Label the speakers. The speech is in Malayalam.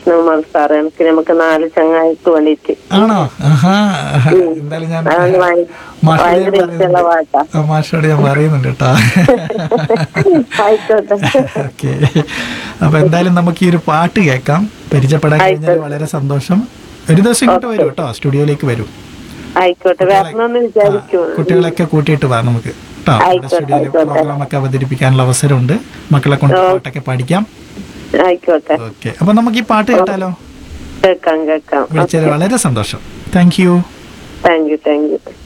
Speaker 1: കൃഷ്ണകുമാർ സാറ് എനിക്ക് നമുക്ക് നാല് ചങ്ങായിക്ക് വേണ്ടിയിട്ട്
Speaker 2: ആണോ ആഹാ എന്തായാലും ഞാൻ
Speaker 1: അതൊന്ന് വാങ്ങി-
Speaker 2: മാഷോട് ഞാൻ
Speaker 1: ഭയങ്കര ഇഷ്ടമുള്ള പാട്ടാ
Speaker 2: പറയുന്നുണ്ട്. ആ, മാഷോട് ഞാൻ പറയുന്നുണ്ട് കേട്ടോ
Speaker 1: ആയിക്കോട്ടെ
Speaker 2: ഓക്കെ അപ്പൊ എന്തായാലും നമുക്ക് ഈ ഒരു പാട്ട് കേൾക്കാം പരിചയപ്പെടാൻ കഴിഞ്ഞാൽ വളരെ സന്തോഷം ഒരു ദിവസം ഇങ്ങോട്ട് വരൂ കേട്ടോ സ്റ്റുഡിയോയിലേക്ക് വരൂ
Speaker 1: ആയിക്കോട്ടെ വരണമെന്ന് വിചാരിക്കൂ
Speaker 2: കുട്ടികളെയൊക്കെ കൂട്ടിയിട്ട് വാ നമുക്ക് കേട്ടോ നമ്മുടെ
Speaker 1: ആയിക്കോട്ടെ,
Speaker 2: സ്റ്റുഡിയോയിൽ
Speaker 1: ആയിക്കോട്ടെ.
Speaker 2: പ്രോഗ്രാം ഒക്കെ അവതരിപ്പിക്കാനുള്ള അവസരമുണ്ട് മക്കളെ കൊണ്ട് പാട്ടൊക്കെ പഠിക്കാം
Speaker 1: ആയിക്കോട്ടെ
Speaker 2: ഓക്കെ അപ്പൊ നമുക്ക് ഈ പാട്ട് കേട്ടാലോ
Speaker 1: കേൾക്കാം കേൾക്കാം
Speaker 2: വിളിച്ചതിൽ വളരെ സന്തോഷം thank you
Speaker 1: thank you thank U